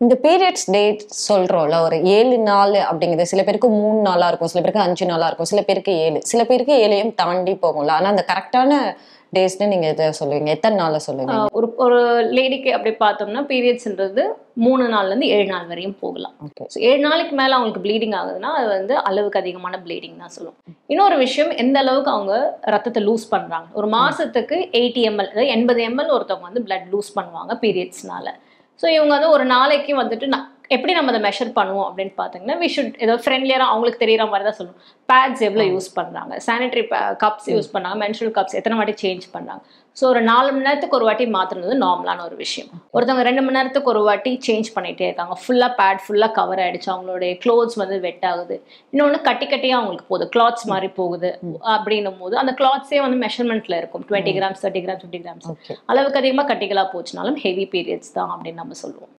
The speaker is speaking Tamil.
இந்த பீரியட்ஸ் டேட் சொல்றோம்ல ஒரு ஏழு நாள் அப்படிங்கிறது சில பேருக்கு மூணு நாளா இருக்கும் சில பேருக்கு அஞ்சு நாளா இருக்கும் சில பேருக்கு ஏழு சில பேருக்கு ஏழையும் தாண்டி போகும்ல ஆனா அந்த கரெக்டான டேஸ்னு நீங்க இதை சொல்லுவீங்க எத்தனை நாள்ல சொல்லுவீங்க ஆஹ் ஒரு ஒரு லேடிக்கு அப்படி பார்த்தோம்னா பீரியட்ஸ்ன்றது மூணு நாள்லேருந்து ஏழு நாள் வரையும் போகலாம் ஓகே ஸோ ஏழு நாளைக்கு மேலே அவங்களுக்கு ப்ளீடிங் ஆகுதுன்னா அது வந்து அளவுக்கு அதிகமான ப்ளீடிங் தான் சொல்லுவோம் இன்னொரு விஷயம் எந்த அளவுக்கு அவங்க ரத்தத்தை லூஸ் பண்ணுறாங்க ஒரு மாதத்துக்கு எயிட்டி எம்எல் அதாவது எண்பது எம்எல் ஒருத்தவங்க வந்து blood லூஸ் பண்ணுவாங்க பீரியட்ஸ்னால ஸோ இவங்க வந்து ஒரு நாளைக்கு வந்துட்டு நான் எப்படி நம்ம அதை மெஷர் பண்ணுவோம் அப்படின்னு பார்த்தீங்கன்னா வி ஷுட் ஏதோ ஃப்ரெண்ட்லியராக அவங்களுக்கு தெரியிற மாதிரி தான் சொல்லுவோம் பேட்ஸ் எவ்வளோ யூஸ் பண்ணுறாங்க சானிட்டரி கப்ஸ் யூஸ் பண்ணாங்க மென்சுரல் கப்ஸ் எத்தனை வாட்டி சேஞ்ச் பண்ணுறாங்க ஸோ ஒரு நாலு மணி நேரத்துக்கு ஒரு வாட்டி மாற்றுறது நார்மலான ஒரு விஷயம் ஒருத்தவங்க ரெண்டு மணி நேரத்துக்கு ஒரு வாட்டி சேஞ்ச் பண்ணிகிட்டே இருக்காங்க ஃபுல்லாக பேட் ஃபுல்லாக கவர் ஆயிடுச்சு அவங்களுடைய க்ளோத்ஸ் வந்து வெட் ஆகுது இன்னொன்று கட்டி கட்டியாக அவங்களுக்கு போகுது கிளாத்ஸ் மாதிரி போகுது அப்படின்னும் போது அந்த கிளாத்ஸே வந்து மெஷர்மெண்ட்டில் இருக்கும் twenty grams thirty grams fifty grams okay அளவுக்கு அதிகமாக கட்டிகளாக போச்சுனாலும் ஹெவி பீரியட்ஸ் தான் அப்படின்னு நம்ம சொல்லுவோம்